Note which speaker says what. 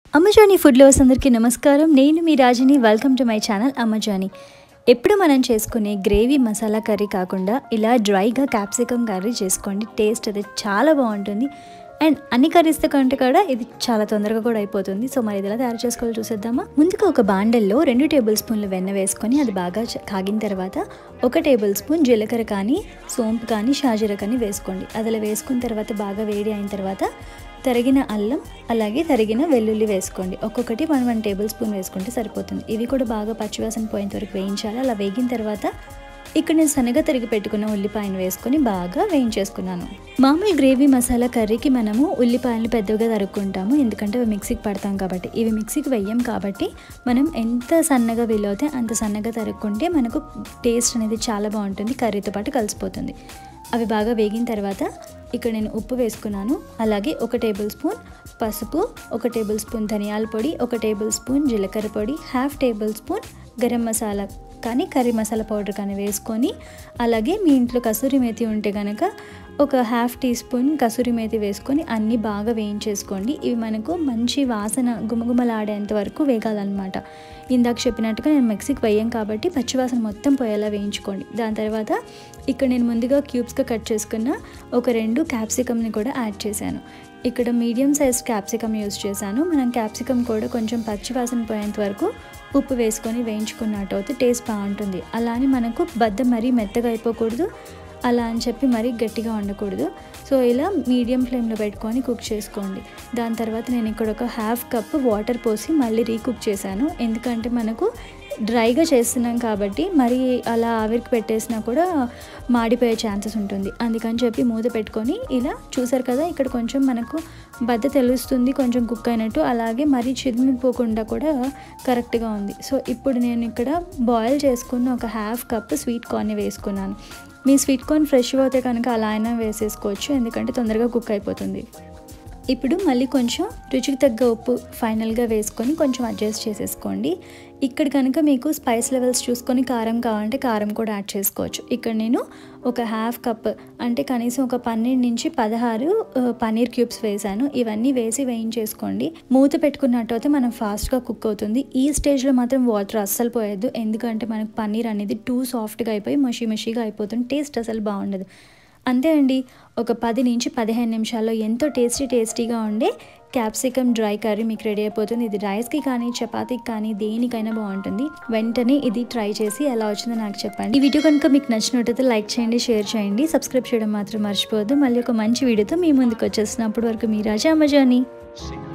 Speaker 1: అమ్మజానీ food lovers అందరికీ నమస్కారం నేను మీ రాజుని welcome to my channel Ammajani ఎప్పుడు మనం చేసుకునే గ్రేవీ మసాలా కర్రీ కాకుండా ఇలా డ్రైగా క్యాప్సికమ్ కర్రీ చేసుకోండి టేస్ట్ అది చాలా బాగుంటుంది అండ్ అన్ని కర్రీస్తో కంటే కూడా ఇది చాలా తొందరగా కూడా అయిపోతుంది సో మరి ఇది ఎలా తయారు చేసుకోవాలో చూసేద్దామా ముందుగా ఒక బాండల్లో రెండు టేబుల్ స్పూన్లు వెన్న వేసుకొని అది బాగా చ- కాగిన తర్వాత ఒక టేబుల్ స్పూన్ జీలకర్ర కానీ సోంపు కానీ షాజీర కానీ వేసుకోండి అది అలా వేసుకున్న తర్వాత బాగా వేడి అయిన తర్వాత తరిగిన అల్లం అలాగే తరిగిన వెల్లుల్లి వేసుకోండి ఒక్కొక్కటి వన్ వన్ టేబుల్ స్పూన్ వేసుకుంటే సరిపోతుంది ఇవి కూడా బాగా పచ్చివాసన పోయేంత వరకు వేయించాలి అలా వేగిన తర్వాత ఇక్కడ నేను సన్నగా తరిగి పెట్టుకున్న ఉల్లిపాయను వేసుకొని బాగా వేయించేసుకున్నాను మామూలు గ్రేవీ మసాలా కర్రీకి మనము ఉల్లిపాయలు పెద్దగా తరుక్కుంటాము ఎందుకంటే అవి మిక్సీకి పడతాం కాబట్టి ఇవి మిక్సీకి వెయ్యం కాబట్టి మనం ఎంత సన్నగా వీలవుతే అంత సన్నగా తరుక్కుంటే మనకు టేస్ట్ అనేది చాలా బాగుంటుంది కర్రీతో పాటు కలిసిపోతుంది అవి బాగా వేగిన తర్వాత ఇక్కడ నేను ఉప్పు వేసుకున్నాను అలాగే ఒక టేబుల్ స్పూన్ పసుపు ఒక టేబుల్ స్పూన్ ధనియాల పొడి ఒక టేబుల్ స్పూన్ జీలకర్ర పొడి half table spoon garam masala కానీ కర్రీ మసాలా పౌడర్ కానీ వేసుకొని అలాగే మీ ఇంట్లో కసూరి మేతి ఉంటే కనుక ఒక half tea spoon kasuri methi వేసుకొని అన్నీ బాగా వేయించేసుకోండి ఇవి మనకు మంచి వాసన గుమగుమలాడేంత వరకు వేగాలన్నమాట ఇందాక చెప్పినట్టుగా నేను మిక్సీకి వేయం కాబట్టి పచ్చివాసన మొత్తం పోయేలా వేయించుకోండి దాని తర్వాత ఇక్కడ నేను ముందుగా క్యూబ్స్గా కట్ చేసుకున్న ఒక రెండు క్యాప్సికమ్ని కూడా యాడ్ చేశాను ఇక్కడ మీడియం సైజ్ క్యాప్సికమ్ యూస్ చేశాను మనం క్యాప్సికమ్ కూడా కొంచెం పచ్చి వాసన పోయేంత వరకు ఉప్పు వేసుకొని వేయించుకున్నట్టు అయితే టేస్ట్ బాగుంటుంది అలా అని మనకు బద్ద మరీ మెత్తగా అయిపోకూడదు అలా అని చెప్పి మరీ గట్టిగా ఉండకూడదు సో ఇలా మీడియం ఫ్లేమ్లో పెట్టుకొని కుక్ చేసుకోండి దాని తర్వాత నేను ఇక్కడ ఒక హాఫ్ కప్ వాటర్ పోసి మళ్ళీ రీకుక్ చేశాను ఎందుకంటే మనకు డ్రైగా చేస్తున్నాం కాబట్టి మరి అలా ఆవిరికి పెట్టేసినా కూడా మాడిపోయే ఛాన్సెస్ ఉంటుంది అందుకని చెప్పి మూత పెట్టుకొని ఇలా చూసారు కదా ఇక్కడ కొంచెం మనకు బద్ద తెలుస్తుంది కొంచెం కుక్ అయినట్టు అలాగే మరీ చిదిమిపోకుండా కూడా కరెక్ట్గా ఉంది సో ఇప్పుడు నేను ఇక్కడ బాయిల్ చేసుకున్న ఒక హాఫ్ కప్ స్వీట్ కార్న్ వేసుకున్నాను మీ స్వీట్ కార్న్ ఫ్రెష్ అవుతే కనుక అలా అయినా వేసేసుకోవచ్చు ఎందుకంటే తొందరగా కుక్ అయిపోతుంది ఇప్పుడు మళ్ళీ కొంచెం రుచికి తగ్గ ఉప్పు ఫైనల్గా వేసుకొని కొంచెం అడ్జస్ట్ చేసేసుకోండి ఇక్కడ కనుక మీకు స్పైస్ లెవెల్స్ చూసుకొని కారం కావాలంటే కారం కూడా యాడ్ చేసుకోవచ్చు ఇక్కడ నేను ఒక హాఫ్ కప్ అంటే కనీసం ఒక పన్నెండు నుంచి పదహారు ఆ, పన్నీర్ క్యూబ్స్ వేసాను ఇవన్నీ వేసి వేయించేసుకోండి మూత పెట్టుకున్నట్టు అయితే మనం ఫాస్ట్గా కుక్ అవుతుంది ఈ స్టేజ్లో మాత్రం వాటర్ అస్సలు పోయొద్దు ఎందుకంటే మనకు పన్నీర్ అనేది టూ సాఫ్ట్గా అయిపోయి మషి మషిగా అయిపోతుంది టేస్ట్ అసలు బాగుండదు అంతే అండి ఒక పది నుంచి పదిహేను నిమిషాల్లో ఎంతో టేస్టీ టేస్టీగా ఉండే క్యాప్సికమ్ డ్రై కర్రీ మీకు రెడీ అయిపోతుంది ఇది రైస్కి కానీ చపాతీకి కానీ దేనికైనా బాగుంటుంది వెంటనే ఇది ట్రై చేసి ఎలా వచ్చిందో నాకు చెప్పండి ఈ వీడియో కనుక మీకు నచ్చినట్టయితే లైక్ చేయండి షేర్ చేయండి సబ్స్క్రైబ్ చేయడం మాత్రం మర్చిపోవద్దు మళ్ళీ ఒక మంచి వీడియోతో మీ ముందుకు వచ్చేసినప్పటి వరకు మీ రాజా అమ్మజాని
Speaker 2: Sing